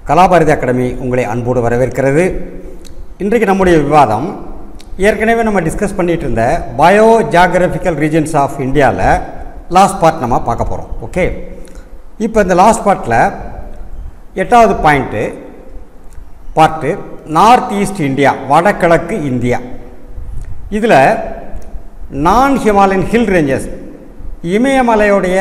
Kalabharathi academy உங்களை அன்போடு வரவேற்கிறது இன்றைக்கு நம்முடைய விவாதம் ஏற்கனவே நம்ம டிஸ்கஸ் பண்ணிட்டு இருந்த பயோ ஜாகிரபிக்கல் ரீஜன்ஸ் ஆஃப் இந்தியாவில் லாஸ்ட் பார்ட் நம்ம பார்க்க போகிறோம் ஓகே இப்போ இந்த லாஸ்ட் பார்ட்டில் எட்டாவது point part north east India வடகிழக்கு இந்தியா இதில் நான் ஹிமாலயன் ஹில் ரேஞ்சஸ் இமயமலையுடைய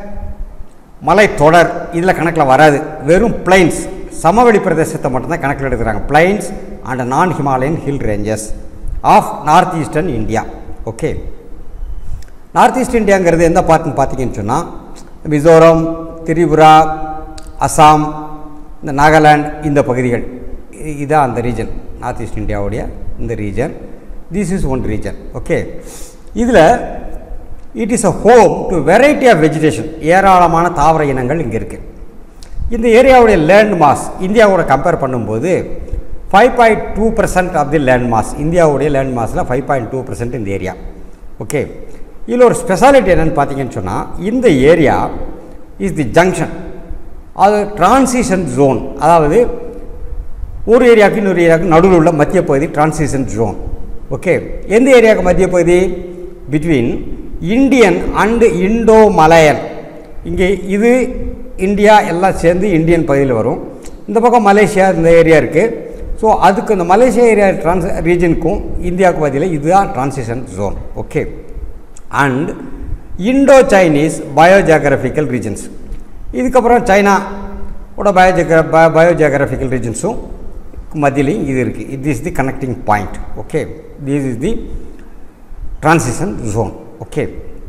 மலைத்தொடர் இதில் கணக்கில் வராது வெறும் பிளைன்ஸ் சமவெளி பிரதேசத்தை மட்டும்தான் கணக்கில் எடுக்கிறாங்க plains and non Himalayan hill ranges of north eastern India okay north east இந்தியாங்கிறது எந்த பார்ட்டுன்னு பார்த்தீங்கன்னு சொன்னால் மிசோரம் திரிபுரா அசாம் இந்த நாகாலாந்து இந்த பகுதிகள் இ- இதான் அந்த ரீஜன் நார்த் ஈஸ்ட் இந்தியாவுடைய இந்த region this is one region okay இதில் it is a home to variety of vegetation ஏராளமான தாவர இனங்கள் இங்கே இருக்குது இந்த ஏரியாவுடைய லேண்ட் மாஸ் இந்தியாவோட கம்பேர் பண்ணும்போது five point two percent of the land mass இந்தியாவுடைய லேண்ட் மாஸில் ஃபைவ் பாயிண்ட் டூ பர்சன்ட் இந்த ஏரியா ஓகே இதில் ஒரு ஸ்பெஷாலிட்டி என்னென்னு பார்த்தீங்கன்னு சொன்னால் இந்த ஏரியா இஸ் தி ஜங்ஷன் அது டிரான்சிஷன் ஜோன் அதாவது ஒரு ஏரியாவுக்கு இன்னொரு ஏரியாவுக்கு நடுவில் உள்ள மத்திய பகுதி டிரான்சிஷன் ஜோன் ஓகே எந்த ஏரியாவுக்கு மத்திய பகுதி between Indian and Indo Malayan இங்கே இது இந்தியா எல்லாம் சேர்ந்து இந்தியன் பகுதியில் வரும் இந்த பக்கம் மலேசியா இந்த ஏரியா இருக்குது ஸோ அதுக்கு இந்த மலேசியா ஏரியா ட்ரான்ஸ் ரீஜனுக்கும் இந்தியாவுக்கு பதில் இதுதான் transition zone okay and Indo Chinese biogeographical regions இதுக்கப்புறம் சைனா ஓட பயோஜியக பயோஜியாகிரபிக்கல் ரீஜன்ஸும் மத்தியிலையும் இது இருக்குது இது is the connecting point okay this is the transition zone okay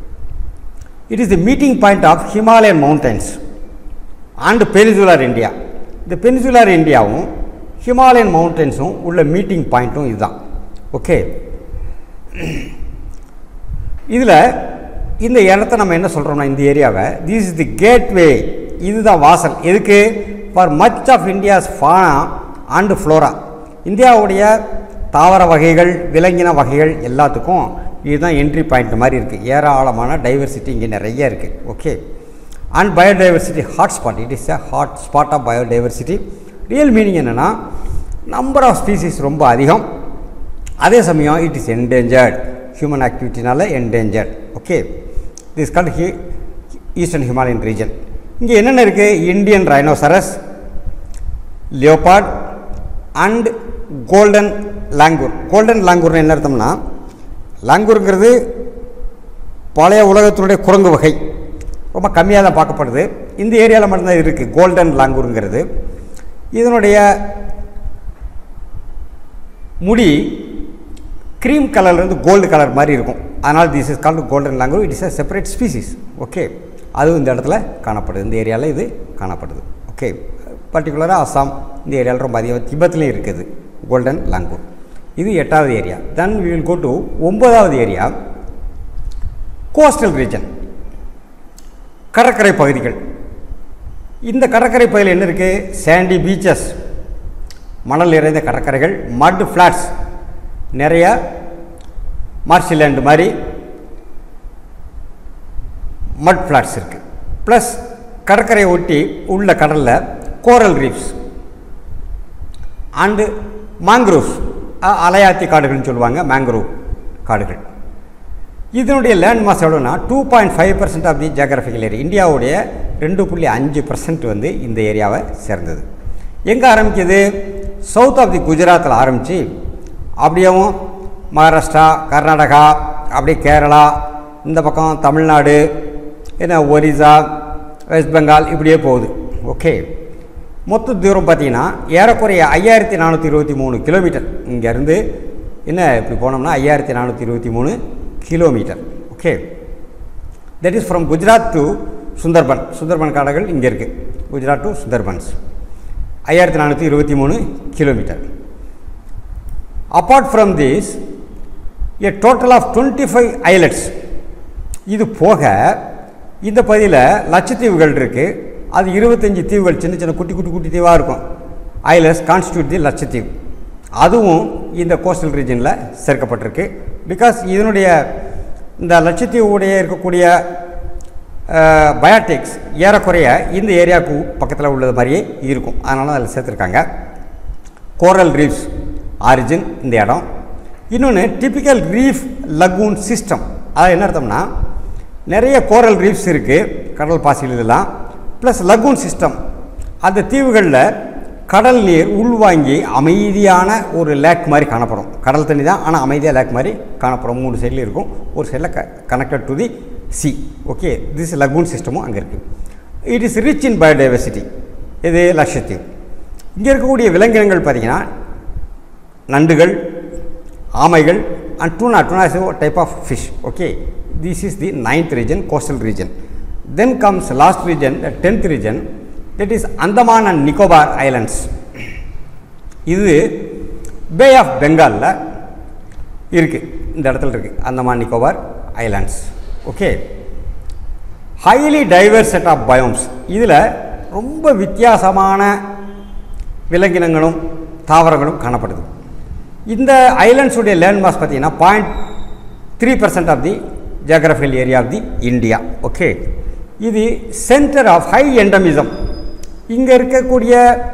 it is the meeting point of himalayan mountains and peninsular india இந்த பெனிசுலர் இந்தியாவும் ஹிமாலயன் மவுண்டன்ஸும் உள்ள மீட்டிங் பாயிண்ட்டும் இதுதான் ஓகே இதில் இந்த இடத்த நம்ம என்ன சொல்கிறோம்னா இந்த ஏரியாவை திஸ் இஸ் தி கேட்வே இதுதான் வாசல் எதுக்கு for much of India's fauna and flora இந்தியாவுடைய தாவர வகைகள் விலங்கின வகைகள் எல்லாத்துக்கும் இதுதான் என்ட்ரி பாயிண்ட் மாதிரி இருக்குது ஏராளமான டைவர்சிட்டி இங்கே நிறைய இருக்குது okay and biodiversity hot spot it is a hot spot of biodiversity real meaning என்னென்னா நம்பர் ஆஃப் ஸ்பீசிஸ் ரொம்ப அதிகம் அதே சமயம் இட் இஸ் என்டேஞ்சர்ட் ஹியூமன் ஆக்டிவிட்டினால endangered okay this called he eastern Himalayan region இங்கே என்னென்ன இருக்குது Indian rhinoceros leopard and golden langur golden லாங்கூர்னு என்ன அர்த்தம்னா லாங்கூருங்கிறது பழைய உலகத்தினுடைய குரங்கு வகை ரொம்ப கம்மியாக தான் பார்க்கப்படுது இந்த ஏரியாவில் மட்டும்தான் இருக்குது கோல்டன் லாங்கூருங்கிறது இதனுடைய முடி க்ரீம் கலர்லேருந்து கோல்டு கலர் மாதிரி இருக்கும் அதனால் this is called golden langur it is a separate species okay அதுவும் இந்த இடத்துல காணப்படுது இந்த ஏரியாவில் இது காணப்படுது ஓகே பர்டிகுலராக அஸ்ஸாம் இந்த ஏரியாவில் ரொம்ப அதிகம் திபத்துலேயும் இருக்குது கோல்டன் லாங்கூர் இது எட்டாவது area then we will go to ஒன்பதாவது ஏரியா கோஸ்டல் ரீஜன் கடற்கரை பகுதிகள் இந்த கடற்கரை பகுதியில் என்ன இருக்குது சாண்டி பீச்சஸ் மணல் நிறைந்த கடற்கரைகள் மட் ஃப்ளாட்ஸ் நிறைய மார்ஷிலேண்ட் மாதிரி மட் ஃப்ளாட்ஸ் இருக்குது ப்ளஸ் கடற்கரையை ஒட்டி உள்ள கடலில் கோரல் ரீஃப்ஸ் அண்டு மேங்க்ரோவ்ஸ் அலையாத்தி காடுகள்னு சொல்லுவாங்க மேங்க்ரோவ் காடுகள் இதனுடைய லேண்ட் மாஸ் எவ்வளோனா two point five percent of the geographical area இந்தியாவுடைய ரெண்டு புள்ளி அஞ்சு பர்சன்ட் வந்து இந்த ஏரியாவை சேர்ந்தது எங்கே ஆரம்பிக்குது சவுத் ஆஃப் தி குஜராத்தில் ஆரம்பித்து அப்படியேவும் மகாராஷ்டிரா கர்நாடகா அப்படியே கேரளா இந்த பக்கம் தமிழ்நாடு என்ன ஒரிசா வெஸ்ட் பெங்கால் இப்படியே போகுது ஓகே மொத்த தூரம் பார்த்தீங்கன்னா ஏறக்குறைய ஐயாயிரத்தி நானூற்றி இருபத்தி மூணு கிலோமீட்டர் இங்கேருந்து என்ன இப்படி போனோம்னா ஐயாயிரத்தி நானூற்றி இருபத்தி மூணு kilometre okay that is from Gujarat to Sundarban Sundarban காடுகள் இங்கே இருக்குது குஜராத் டு சுந்தர்பன்ஸ் ஐயாயிரத்தி நானூற்றி இருபத்தி மூணு kilometre apart from this a total of twenty five islets இது போக இந்த பகுதியில் லட்சத்தீவுகள் இருக்குது அது இருபத்தஞ்சி தீவுகள் சின்ன சின்ன குட்டி குட்டி குட்டி தீவாக இருக்கும் ஐலட்ஸ் கான்ஸ்டியூட் தி லட்சத்தீவு அதுவும் இந்த கோஸ்டல் ரீஜனில் சேர்க்கப்பட்டிருக்கு பிகாஸ் இதனுடைய இந்த லட்சத்தீவுடைய இருக்கக்கூடிய பயோட்டிக்ஸ் ஏறக்குறைய இந்த ஏரியாவுக்கு பக்கத்தில் உள்ளது மாதிரியே இருக்கும் அதனால அதில் சேர்த்துருக்காங்க கோரல் ரீஃப்ஸ் ஆரிஜின் இந்த இடம் இன்னொன்று டிபிக்கல் ரீஃப் லகூன் சிஸ்டம் அது என்ன அர்த்தம்னா நிறைய கோரல் ரீஃப்ஸ் இருக்குது கடல் பாசிகள் இதெல்லாம் ப்ளஸ் லகூன் சிஸ்டம் அந்த தீவுகளில் கடல் நீர் உள்வாங்கி அமைதியான ஒரு லேக் மாதிரி காணப்படும் கடல் தண்ணி தான் ஆனால் அமைதியாக லேக் மாதிரி காணப்படும் மூணு சைடில் இருக்கும் ஒரு சைடில் க connected to the sea okay this lagoon சிஸ்டமும் அங்கே இருக்குது it is rich in biodiversity இது லட்சத்தீவு இங்கே இருக்கக்கூடிய விலங்கினங்கள் பார்த்திங்கன்னா நண்டுகள் ஆமைகள் and tuna tuna is type of fish okay this is the ninth region coastal region then comes last region the tenth region that is Andaman and Nicobar islands இது bay of பெங்காலில் இருக்குது இந்த இடத்துல இருக்குது Andaman Nicobar islands okay highly diverse set of biomes இதில் ரொம்ப வித்தியாசமான விலங்கினங்களும் தாவரங்களும் காணப்படுது இந்த ஐலண்ட்ஸுடைய லேண்ட் மாஸ் பார்த்தீங்கன்னா point three percent of the geographical area of the India okay இது சென்டர் ஆஃப் ஹை எண்டமிசம் இங்கே இருக்கக்கூடிய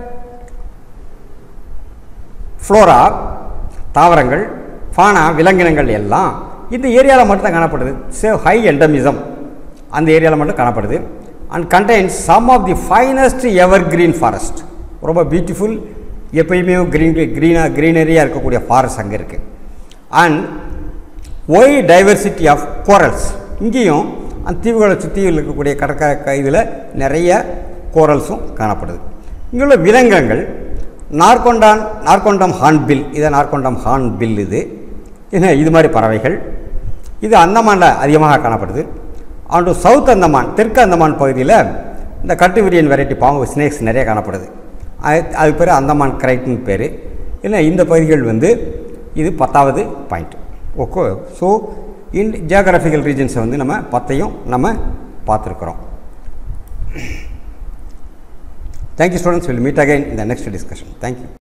ஃப்ளோரா தாவரங்கள் ஃபானா விலங்கினங்கள் எல்லாம் இந்த ஏரியாவில் மட்டும்தான் காணப்படுது சேவ் ஹை எண்டமிசம் அந்த ஏரியாவில் மட்டும் காணப்படுது and contains some of the finest ever green forest ரொம்ப பியூட்டிஃபுல் எப்பயுமே க்ரீன் க்ரீனாக க்ரீனரியாக இருக்கக்கூடிய ஃபாரஸ்ட் அங்கே இருக்குது and wide diversity of corals இங்கேயும் அந்த தீவுகளை சுற்றி இருக்கக்கூடிய கடற்கரை இதில் நிறைய கோரல்ஸும் காணப்படுது இங்கே உள்ள விலங்கினங்கள் நார்கொண்டான் நார்கொண்டம் ஹார்ன்பில் இதை நார்கொண்டம் ஹார்ன்பில் இது என்ன இது மாதிரி பறவைகள் இது அந்தமானில் அதிகமாக காணப்படுது அண்டு சவுத் அந்தமான் தெற்கு அந்தமான் பகுதியில் இந்த கட்டுவிரியன் வெரைட்டி பாம்பு ஸ்னேக்ஸ் நிறைய காணப்படுது அது அது பேர் அந்தமான் கிரைட்னு பேர் இல்லை இந்த பகுதிகள் வந்து இது பத்தாவது point okay so in geographical ரீஜன்ஸை வந்து நம்ம பத்தையும் நம்ம பார்த்துருக்குறோம் thank you students will meet again இந்த நெக்ஸ்ட் டிஸ்கஷன் தேங்க்யூ